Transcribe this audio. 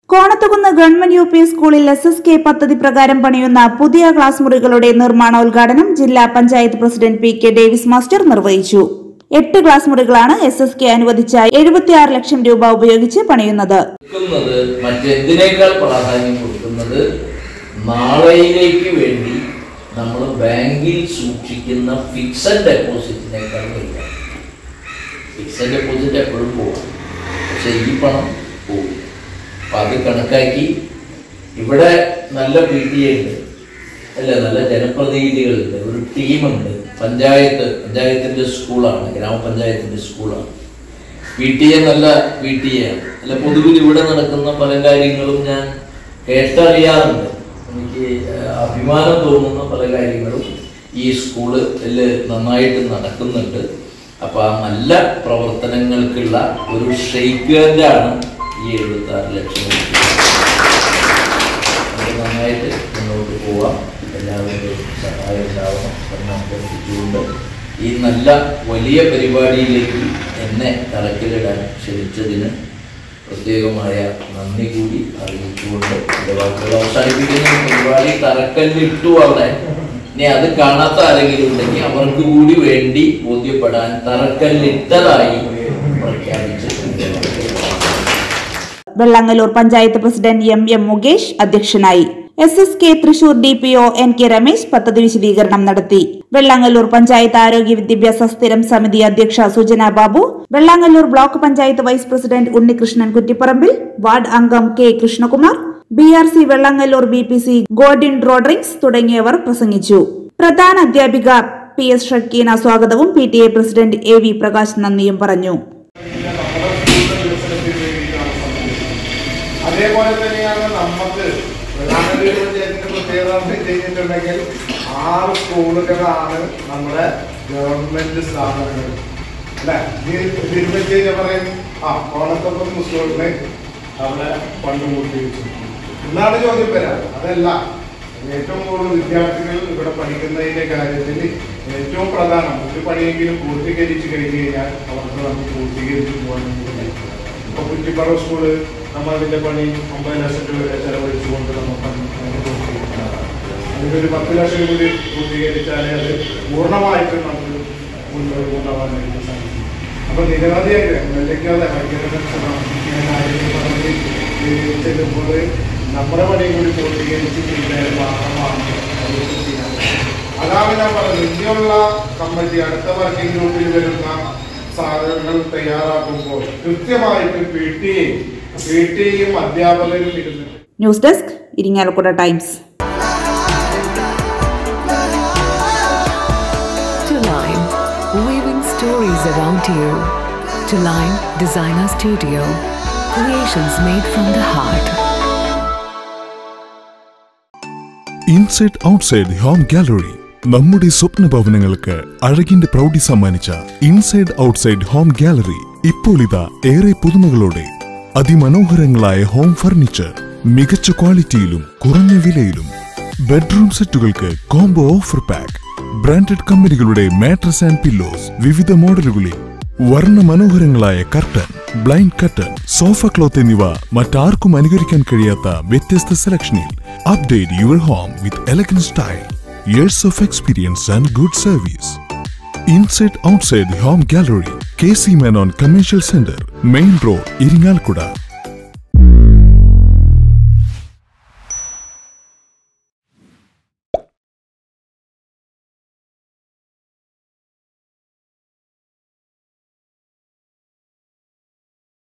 Konathukunnu government U P സ്കൂളിൽ S S K പദ്ധതി പ്രകാരം പണിയുന്ന പുതിയ ക്ലാസ് മുറികളുടെ നിർമ്മാണോദ്ഘാടനം ജില്ലാ panchayat president P K Davis master നിർവഹിച്ചു എട്ട് ക്ലാസ് മുറികളാണ് എസ് എസ് കെ അനുവദിച്ച എഴുപത്തിയാറ് ലക്ഷം രൂപ ഉപയോഗിച്ച് പണിയുന്നത് കൊടുക്കുന്നത് മറ്റെന്തിനേക്കാൾ പ്രാധാന്യം കൊടുക്കുന്നത് നാളെയിലേക്ക് വേണ്ടി നമ്മൾ ബാങ്കിൽ സൂക്ഷിക്കുന്ന ഫിക്സഡ് ഡെപ്പോസിറ്റിനേക്കാൾ വലുതാണ് ഫിക്സഡ് ഡെപ്പോസിറ്റ് എപ്പോഴും പോകും പക്ഷെ ഈ പണം പോകും അപ്പം അത് കണക്കാക്കി ഇവിടെ നല്ല പി ടി എ ഉണ്ട് അല്ല നല്ല ജനപ്രതിനിധികളുണ്ട് ഒരു ടീമുണ്ട് പഞ്ചായത്ത് പഞ്ചായത്തിൻ്റെ സ്കൂളാണ് ഗ്രാമപഞ്ചായത്തിൻ്റെ സ്കൂളാണ് പി ടി എ നല്ല പി ടി എ ആണ് അല്ല പൊതുവിൽ ഇവിടെ നടക്കുന്ന പല കാര്യങ്ങളും ഞാൻ കേട്ടറിയാറുണ്ട് എനിക്ക് ഏഹ്, അഭിമാനം തോന്നുന്ന പല കാര്യങ്ങളും ഈ സ്കൂളിൽ നന്നായിട്ട് നടക്കുന്നുണ്ട് അപ്പൊ ആ നല്ല പ്രവർത്തനങ്ങൾക്കുള്ള ഒരു ഷെയ്ക്ക് ഹാൻഡാണ് ഈ എഴുപത്തി ആറ് ലക്ഷം രൂപ. നമുക്ക് നന്നായിട്ട് മുന്നോട്ട് പോവാം എല്ലാവരുടെയും സഹായം ഉണ്ടാവണം എന്ന് അഭ്യർത്ഥിച്ചുകൊണ്ട് ഈ നല്ല വലിയ പരിപാടിയിലേക്ക് എന്നെ തറക്കലിടാൻ ക്ഷണിച്ചതിന് പ്രത്യേകമായ നന്ദി കൂടി അറിയിച്ചുകൊണ്ട് എൻ്റെ വാക്കുകൾ അവസാനിപ്പിക്കുന്ന പരിപാടി തറക്കല്ലിട്ടു അവിടെ ഇനി അത് കാണാത്ത ആരെങ്കിലും ഉണ്ടെങ്കിൽ അവർക്ക് കൂടി വേണ്ടി ബോധ്യപ്പെടാൻ തറക്കല്ലിട്ടതായി പ്രഖ്യാപിച്ചിട്ടുണ്ട് Vellangallur panchayat president M M Mukesh അധ്യക്ഷനായി S S K Thrissur D P O N K Ramesh പദ്ധതി വിശദീകരണം നടത്തി വെള്ളങ്ങല്ലൂർ പഞ്ചായത്ത് ആരോഗ്യ വിദ്യാഭ്യാസ സ്ഥിരം സമിതി അധ്യക്ഷ Sujana Babu Vellangallur block panchayat vice president Unnikrishnan Kuttiparambil ward അംഗം K Krishnakumar B R C Vellangallur B P C Godin Rodrigues തുടങ്ങിയവർ പ്രസംഗിച്ചു പ്രധാന അധ്യാപിക പി എസ് ഷക്കീന സ്വാഗതവും P T A president A V Prakash നന്ദിയും പറഞ്ഞു നമ്മുടെ സ്കൂളിന്റെ വികസനത്തിന് വേണ്ടിയിട്ടാണ് സംഭവിക്കുന്നത് അതേപോലെ തന്നെയാണ് നമുക്ക് വെള്ളാനല്ലൂർ പഞ്ചായത്തിന്റെ പ്രത്യേകത എന്ന് വെച്ച് കഴിഞ്ഞിട്ടുണ്ടെങ്കിൽ ആറ് സ്കൂളുകളാണ് നമ്മുടെ ഗവൺമെന്റ് സ്ഥാപനങ്ങൾ അല്ലെ ഇതിന് വെച്ച് കഴിഞ്ഞാൽ പറയും ആ കോണത്തൊപ്പം സ്കൂളിന് അവിടെ ഫണ്ട് കൂട്ടിവെച്ചു എന്നാണ് ചോദ്യം വരാം അതല്ല ഏറ്റവും കൂടുതൽ വിദ്യാർത്ഥികൾ ഇവിടെ പഠിക്കുന്നതിന്റെ കാര്യത്തിൽ ഏറ്റവും പ്രധാനം ഒരു പണിയെങ്കിലും പൂർത്തീകരിച്ചു കഴിഞ്ഞു കഴിഞ്ഞാൽ അവർക്ക് നമുക്ക് പൂർത്തീകരിച്ചു പോകാൻ കഴിയും. ഇപ്പൊ കുറ്റിപ്പറ സ്കൂള് നമ്മൾ അതിന്റെ പണി ഒമ്പത് ലക്ഷം രൂപ ചെലവഴിച്ചുകൊണ്ട് നമുക്ക് അതിനെ പൂർത്തീകരിക്കുന്നതാണ് അതിനൊരു പത്ത് ലക്ഷം കൂടി പൂർത്തീകരിച്ചാലേ അത് പൂർണ്ണമായിട്ടും നമുക്ക് മുന്നോട്ട് കൊണ്ടുപോകാനായിട്ട് സാധിക്കും അപ്പൊ നിരവധിയായിട്ട് നെല്ലിക്കാതെ ചെല്ലുമ്പോൾ നമ്മുടെ പണിയും കൂടി പൂർത്തീകരിച്ച് പിന്നെ ഭാഗമാണ് അത് ചെയ്യാൻ അതാണ് ഞാൻ പറഞ്ഞത് ഇനിയുള്ള കമ്മിറ്റി അടുത്ത വർക്കിംഗ് ഗ്രൂപ്പിൽ വരുന്ന സാധനങ്ങൾ തയ്യാറാക്കുമ്പോൾ കൃത്യമായിട്ട് പി ടി എ പി ടിയും അധ്യാപകരും ഇരുന്നിട്ട് news desk Irinjalakuda times To Line, weaving stories around you. To Line Designer Studio, creations made from the heart. Inside outside home gallery നമ്മുടെ സ്വപ്ന ഭവനങ്ങൾക്ക് അഴകിന്റെ പ്രൗഢി സമ്മാനിച്ച ഇൻസൈഡ് ഔട്ട്സൈഡ് ഹോം ഗാലറി ഇപ്പോൾ ഇതാ ഏറെ പുതുമകളോടെ അതിമനോഹരങ്ങളായ ഹോം ഫർണിച്ചർ മികച്ച ക്വാളിറ്റിയിലും കുറഞ്ഞ വിലയിലും ബെഡ്റൂം സെറ്റുകൾക്ക് കോംബോ ഓഫർ പാക്ക് ബ്രാൻഡഡ് കമ്പനികളുടെ മാട്രസ് ആൻഡ് പില്ലോസ് വിവിധ മോഡലുകളിൽ വർണ്ണ മനോഹരങ്ങളായ curtain blind curtain sofa cloth എന്നിവ മറ്റാർക്കും അനുകരിക്കാൻ കഴിയാത്ത വ്യത്യസ്ത സെലക്ഷനിൽ update your home with elegant style years of experience and good service inside outside home gallery K C Menon commercial centre main road Irinjalakuda